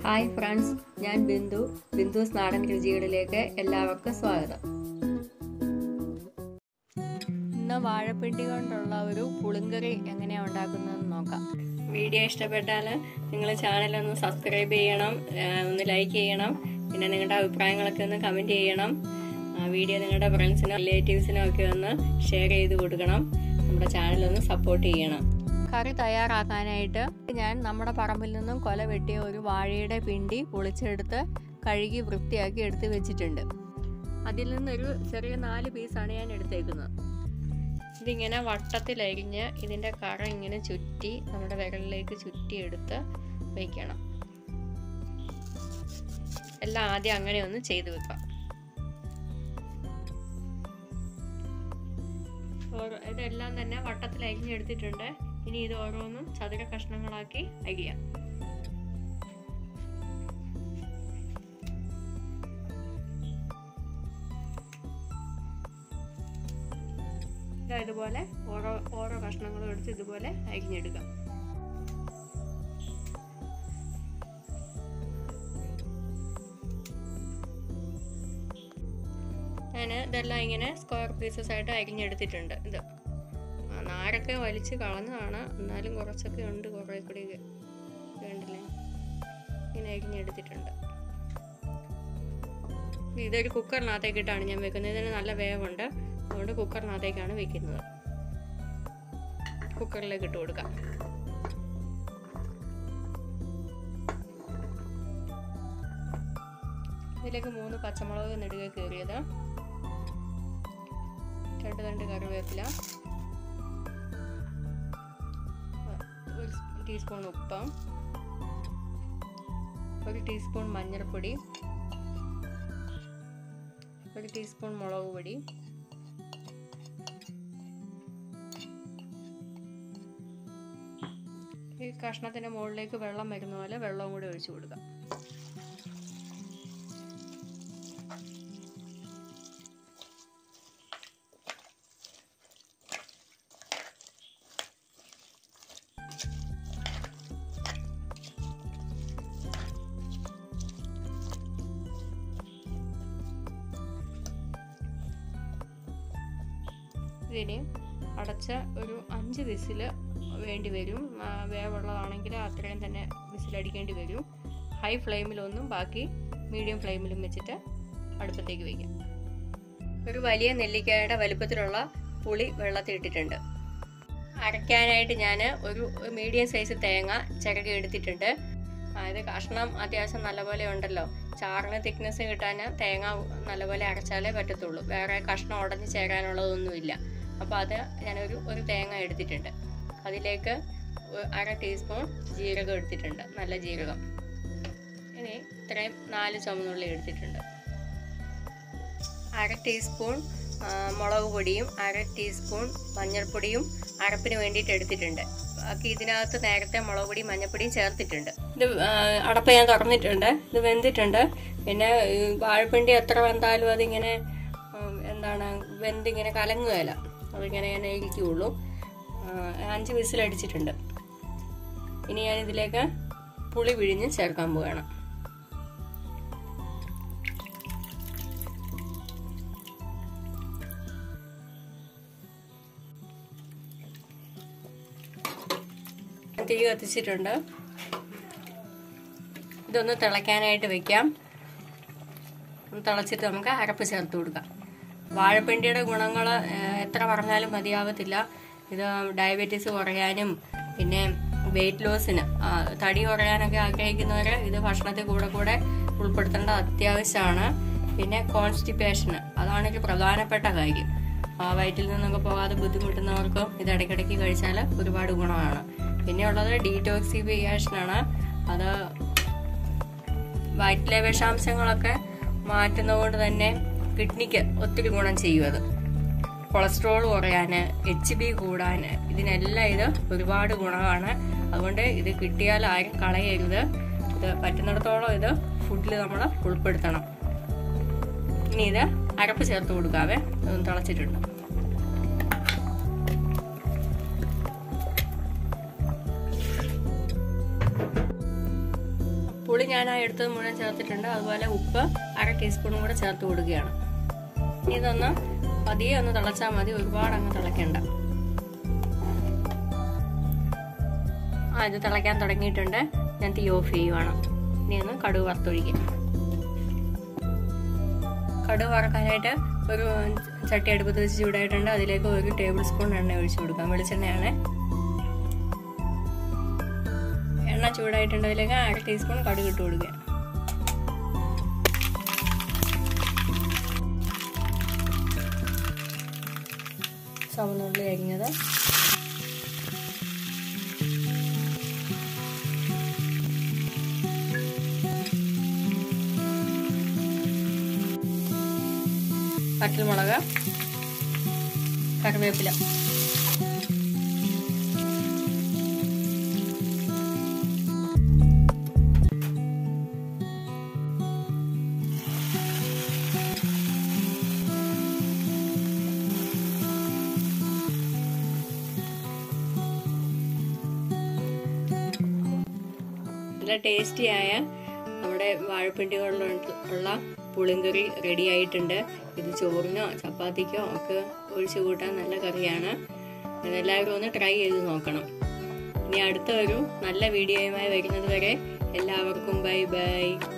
hi friends ഞാൻ ബിന്ദു ബിന്ദുസ് നാടൻ രുചികളിലേക്ക് എല്ലാവർക്കും സ്വാഗതം ഇന്ന് വാഴപ്പിണ്ടി കൊണ്ടുള്ള ഒരു പുളിങ്കറി എങ്ങനെയാണ് ഉണ്ടാക്കുന്നതെന്ന് നോക്കാം വീഡിയോ ഇഷ്ടപ്പെട്ടാൽ നിങ്ങൾ ചാനലൊന്ന് സബ്സ്ക്രൈബ് ചെയ്യണം ആ, ഒന്ന് ലൈക്ക് ചെയ്യണം പിന്നെ നിങ്ങളുടെ അഭിപ്രായങ്ങളൊക്കെ ഒന്ന് കമൻറ്റ് ചെയ്യണം ആ, വീഡിയോ നിങ്ങളുടെ ഫ്രണ്ട്സിനും റിലേറ്റീവ്സിനും ഒക്കെ ഒന്ന് ഷെയർ ചെയ്ത് കൊടുക്കണം നമ്മുടെ ചാനലൊന്ന് സപ്പോർട്ട് ചെയ്യണം കറി തയ്യാറാക്കാനായിട്ട് ഞാൻ നമ്മുടെ പറമ്പിൽ നിന്നും കൊല വെട്ടിയ ഒരു വാഴയുടെ പിണ്ടി പൊളിച്ചെടുത്ത് കഴുകി വൃത്തിയാക്കി എടുത്ത് വെച്ചിട്ടുണ്ട് അതിൽ നിന്നൊരു ചെറിയ നാല് പീസാണ് ഞാൻ എടുത്തേക്കുന്നത് ഇതിങ്ങനെ വട്ടത്തിലരിഞ്ഞ് ഇതിൻ്റെ കറ ഇങ്ങനെ ചുറ്റി നമ്മുടെ വിരലിലേക്ക് ചുറ്റിയെടുത്ത് വയ്ക്കണം എല്ലാം ആദ്യം അങ്ങനെ ഒന്ന് ചെയ്തു വെക്കാം ഓരോ ഇതെല്ലാം തന്നെ വട്ടത്തിൽ അരിഞ്ഞെടുത്തിട്ടുണ്ട് ഇനി ഇത് ഓരോന്നും ചതുര കഷ്ണങ്ങളാക്കി അരിയാം ഇതാ ഇതുപോലെ ഓരോ ഓരോ കഷ്ണങ്ങളും എടുത്ത് ഇതുപോലെ അരിഞ്ഞെടുക്കാം ഞാൻ ഇതെല്ലാം ഇങ്ങനെ സ്ക്വയർ പീസസ് ആയിട്ട് അരിഞ്ഞെടുത്തിട്ടുണ്ട് ഇത് ആ, നാരൊക്കെ വലിച്ച് കളഞ്ഞതാണ് എന്നാലും കുറച്ചൊക്കെ ഉണ്ട് കുറേ കൂടി വേണ്ടില്ലേ ഇങ്ങനെ അരിഞ്ഞെടുത്തിട്ടുണ്ട് ഇതൊരു കുക്കറിനകത്തേക്കിട്ടാണ് ഞാൻ വെക്കുന്നത് ഇതിന് നല്ല വേവുണ്ട് അതുകൊണ്ട് കുക്കറിനകത്തേക്കാണ് വെക്കുന്നത് കുക്കറിലേക്ക് ഇട്ട് കൊടുക്കാം ഇതിലേക്ക് മൂന്ന് പച്ചമുളക് നെടുകെ കയറിയത് രണ്ട് രണ്ട് കറിവേപ്പില ഒരു ടീസ്പൂൺ ഉപ്പ് ഒരു ടീസ്പൂൺ മഞ്ഞൾപ്പൊടി ഒരു ടീസ്പൂൺ മുളക് പൊടി ഈ കഷ്ണത്തിൻ്റെ മുകളിലേക്ക് വെള്ളം വരുന്ന പോലെ വെള്ളവും കൂടി ഒഴിച്ചു കൊടുക്കാം ഇതിന് അടച്ച ഒരു അഞ്ച് വിസിൽ വേണ്ടി വരും ആ, വേവുള്ളതാണെങ്കിൽ അത്രയും തന്നെ വിസിലടിക്കേണ്ടി വരും ഹൈ ഫ്ലെയിമിലൊന്നും ബാക്കി മീഡിയം ഫ്ലെയിമിലും വെച്ചിട്ട് അടുപ്പത്തേക്ക് വയ്ക്കാം ഒരു വലിയ നെല്ലിക്കായുടെ വലുപ്പത്തിലുള്ള പുളി വെള്ളത്തിലിട്ടിട്ടുണ്ട് അരയ്ക്കാനായിട്ട് ഞാൻ ഒരു മീഡിയം സൈസ് തേങ്ങ ചിരകി എടുത്തിട്ടുണ്ട് അതായത് കഷ്ണം അത്യാവശ്യം നല്ലപോലെ ഉണ്ടല്ലോ ചാറിന് തിക്നെസ് കിട്ടാൻ തേങ്ങ നല്ലപോലെ അരച്ചാലേ പറ്റത്തുള്ളൂ വേറെ കഷ്ണം ഉടഞ്ഞ് ചേരാനുള്ളതൊന്നുമില്ല അപ്പോൾ അത് ഞാനൊരു ഒരു തേങ്ങ എടുത്തിട്ടുണ്ട് അതിലേക്ക് ഒ- അര ടീസ്പൂൺ ജീരകം എടുത്തിട്ടുണ്ട് നല്ല ജീരകം ഇനി ഇത്രയും നാല് ചുമന്നുള്ളി എടുത്തിട്ടുണ്ട് അര ടീസ്പൂൺ ആ, മുളക് പൊടിയും അര ടീസ്പൂൺ മഞ്ഞൾപ്പൊടിയും അരപ്പിന് വേണ്ടിയിട്ട് എടുത്തിട്ടുണ്ട് ബാക്കി ഇതിനകത്ത് നേരത്തെ മുളക് പൊടിയും മഞ്ഞൾപ്പൊടിയും ചേർത്തിട്ടുണ്ട് ഇത് ആ, അടപ്പ് ഞാൻ തുറന്നിട്ടുണ്ട് ഇത് വെന്തിട്ടുണ്ട് പിന്നെ ഈ വാഴപ്പിണ്ടി എത്ര വെന്താലും അതിങ്ങനെ ഉം, എന്താണ് വെന്തിങ്ങനെ കലങ്ങുകയില്ല അതിങ്ങനെ ഞാൻ ഇരിക്കുകയുള്ളൂ ആ, അഞ്ച് വിസിലടിച്ചിട്ടുണ്ട് ഇനി ഞാൻ ഇതിലേക്ക് പുളി പിഴിഞ്ഞ് ചേർക്കാൻ പോവുകയാണ് തീ കത്തിച്ചിട്ടുണ്ട് ഇതൊന്ന് തിളയ്ക്കാനായിട്ട് വെക്കാം ഒന്ന് തിളച്ചിട്ട് നമുക്ക് അരപ്പ് ചേർത്ത് കൊടുക്കാം വാഴപ്പിണ്ടിയുടെ ഗുണങ്ങൾ എത്ര പറഞ്ഞാലും മതിയാവത്തില്ല ഇത് ഡയബറ്റീസ് കുറയാനും പിന്നെ വെയിറ്റ് ലോസിന് തടി കുറയാനൊക്കെ ആഗ്രഹിക്കുന്നവർ ഇത് ഭക്ഷണത്തിൽ കൂടെ കൂടെ ഉൾപ്പെടുത്തേണ്ടത് അത്യാവശ്യമാണ് പിന്നെ കോൺസ്റ്റിപ്പേഷന് അതാണ് ഒരു പ്രധാനപ്പെട്ട കാര്യം ആ, വയറ്റിൽ നിന്നൊക്കെ പോകാതെ ബുദ്ധിമുട്ടുന്നവർക്ക് ഇത് ഇടയ്ക്കിടയ്ക്ക് കഴിച്ചാൽ ഒരുപാട് ഗുണമാണ് പിന്നെ ഉള്ളത് ഡീറ്റോക്സിഫിക്കേഷനാണ് അത് വയറ്റിലെ വിഷാംശങ്ങളൊക്കെ മാറ്റുന്നതുകൊണ്ട് തന്നെ കിഡ്നിക്ക് ഒത്തിരി ഗുണം ചെയ്യും അത് കൊളസ്ട്രോൾ കുറയാൻ എച്ച് ബി കൂടാൻ ഇതിനെല്ലാം ഇത് ഒരുപാട് ഗുണമാണ് അതുകൊണ്ട് ഇത് കിട്ടിയാൽ ആരും കളയരുത് ഇത് പറ്റുന്നിടത്തോളം ഇത് ഫുഡിൽ നമ്മൾ ഉൾപ്പെടുത്തണം ഇനി ഇത് അരപ്പ് ചേർത്ത് കൊടുക്കാവേ ഇതൊന്ന് തിളച്ചിട്ടുണ്ട് പുളി ഞാൻ ആ എടുത്തത് മുഴുവൻ ചേർത്തിട്ടുണ്ട് അതുപോലെ ഉപ്പ് അര ടീസ്പൂണും കൂടെ ചേർത്ത് കൊടുക്കുകയാണ് ഇതൊന്ന് പതിയെ ഒന്ന് തിളച്ചാൽ മതി ഒരുപാട് അങ്ങ് തിളയ്ക്കണ്ട ആ ഇത് തിളയ്ക്കാൻ തുടങ്ങിയിട്ടുണ്ട് ഞാൻ തീ ഓഫ് ചെയ്യുവാണ് ഇനി ഒന്ന് കടുക് വറുത്തൊഴിക്കാം കടുക് വറക്കാനായിട്ട് ഒരു ചട്ടി അടുപ്പത്ത് വെച്ച് ചൂടായിട്ടുണ്ട് അതിലേക്ക് ഒരു ടേബിൾ സ്പൂൺ എണ്ണ ഒഴിച്ചു കൊടുക്കാം വെളിച്ചെണ്ണയാണ് എണ്ണ ചൂടായിട്ടുണ്ട് അതിലേക്ക് അര ടീസ്പൂൺ കടുക് ഇട്ട് കൊടുക്കുക ചുവന്നുള്ളി അരിഞ്ഞത് വറ്റൽമുളക് കറിവേപ്പില നല്ല ടേസ്റ്റിയായ നമ്മുടെ വാഴപ്പിണ്ടി കൊണ്ടുള്ള പുളിങ്കറി റെഡി ആയിട്ടുണ്ട് ഇത് ചോറിനോ ചപ്പാത്തിക്കോ ഒക്കെ ഒഴിച്ചു കൂട്ടാൻ നല്ല കറിയാണ് എല്ലാവരും ഒന്ന് ട്രൈ ചെയ്ത് നോക്കണം ഇനി അടുത്ത ഒരു നല്ല വീഡിയോയുമായി വരുന്നത് വരെ എല്ലാവർക്കും ബൈ ബൈ